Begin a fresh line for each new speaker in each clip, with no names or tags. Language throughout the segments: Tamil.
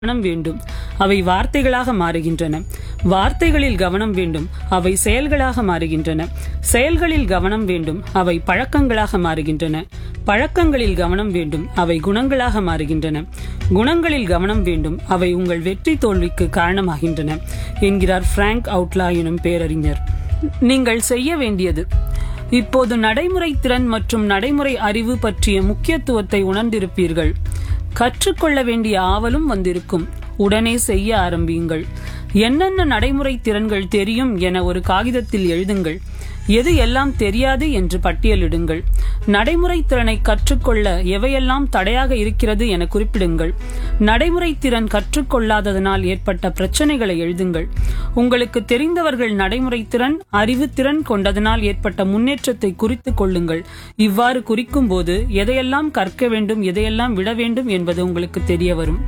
கவனம் வேண்டும் அவை வார்த்தைகளாக மாறுகின்றன வார்த்தைகளில் கவனம் வேண்டும் அவை செயல்களாக மாறுகின்றன செயல்களில் கவனம் வேண்டும் அவை பழக்கங்களாக மாறுகின்றன பழக்கங்களில் கவனம் வேண்டும் அவை குணங்களாக மாறுகின்றன குணங்களில் கவனம் வேண்டும் அவை உங்கள் வெற்றி தோல்விக்கு காரணமாகின்றன என்கிறார் பிராங்க் அவுட்லா எனும் பேரறிஞர் நீங்கள் செய்ய வேண்டியது இப்போது நடைமுறை திறன் மற்றும் நடைமுறை அறிவு பற்றிய முக்கியத்துவத்தை உணர்ந்திருப்பீர்கள் கற்றுக்கொள்ள வேண்டிய ஆவலும் வந்திருக்கும் உடனே செய்ய ஆரம்பியுங்கள் என்னென்ன நடைமுறை திறன்கள் தெரியும் என ஒரு காகிதத்தில் எழுதுங்கள் எது எல்லாம் தெரியாது என்று பட்டியலிடுங்கள் நடைமுறை திறனை கற்றுக்கொள்ள எவையெல்லாம் தடையாக இருக்கிறது என குறிப்பிடுங்கள் நடைமுறை திறன் கற்றுக்கொள்ளாததனால் ஏற்பட்ட பிரச்சனைகளை எழுதுங்கள் உங்களுக்கு தெரிந்தவர்கள் நடைமுறை திறன் அறிவு திறன் கொண்டதனால் ஏற்பட்ட முன்னேற்றத்தை குறித்துக் கொள்ளுங்கள் இவ்வாறு குறிக்கும் போது எதையெல்லாம் கற்க வேண்டும் எதையெல்லாம் விட வேண்டும் என்பது உங்களுக்கு தெரிய வரும்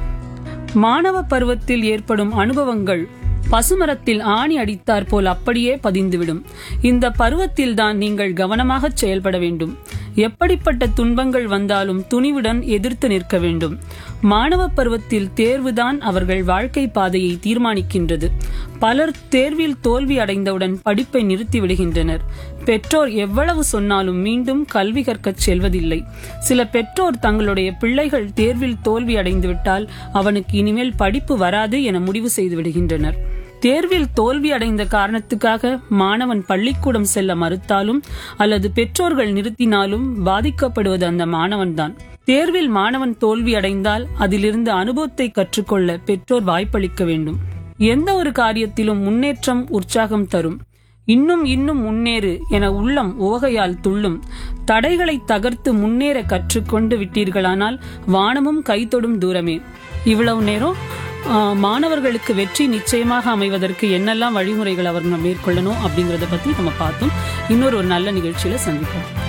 மாணவ பருவத்தில் ஏற்படும் அனுபவங்கள் பசுமரத்தில் ஆணி அடித்தார் போல் அப்படியே பதிந்துவிடும் இந்த பருவத்தில்தான் நீங்கள் கவனமாக செயல்பட வேண்டும் எப்படிப்பட்ட துன்பங்கள் வந்தாலும் துணிவுடன் எதிர்த்து நிற்க வேண்டும் மாணவ பருவத்தில் தேர்வுதான் அவர்கள் வாழ்க்கை பாதையை தீர்மானிக்கின்றது பலர் தேர்வில் தோல்வி அடைந்தவுடன் படிப்பை நிறுத்தி விடுகின்றனர் பெற்றோர் எவ்வளவு சொன்னாலும் மீண்டும் கல்வி கற்கச் செல்வதில்லை சில பெற்றோர் தங்களுடைய பிள்ளைகள் தேர்வில் தோல்வி அடைந்துவிட்டால் அவனுக்கு இனிமேல் படிப்பு வராது என முடிவு செய்து விடுகின்றனர் தேர்வில் தோல்வி அடைந்த காரணத்துக்காக மாணவன் பள்ளிக்கூடம் செல்ல மறுத்தாலும் அல்லது பெற்றோர்கள் நிறுத்தினாலும் பாதிக்கப்படுவது அந்த மாணவன்தான் தேர்வில் மாணவன் தோல்வி அடைந்தால் அதிலிருந்து அனுபவத்தை கற்றுக்கொள்ள பெற்றோர் வாய்ப்பளிக்க வேண்டும் எந்த ஒரு காரியத்திலும் முன்னேற்றம் உற்சாகம் தரும் இன்னும் இன்னும் முன்னேறு என உள்ளம் உவகையால் துள்ளும் தடைகளை தகர்த்து முன்னேற கற்றுக்கொண்டு விட்டீர்களானால் வானமும் கைத்தொடும் தூரமே இவ்வளவு நேரம் ஆ, மாணவர்களுக்கு வெற்றி நிச்சயமாக அமைவதற்கு என்னெல்லாம் வழிமுறைகள் அவர் மேற்கொள்ளணும் அப்படிங்கறத பத்தி நம்ம பார்த்தோம் இன்னொரு ஒரு நல்ல நிகழ்ச்சியில சந்திப்போம்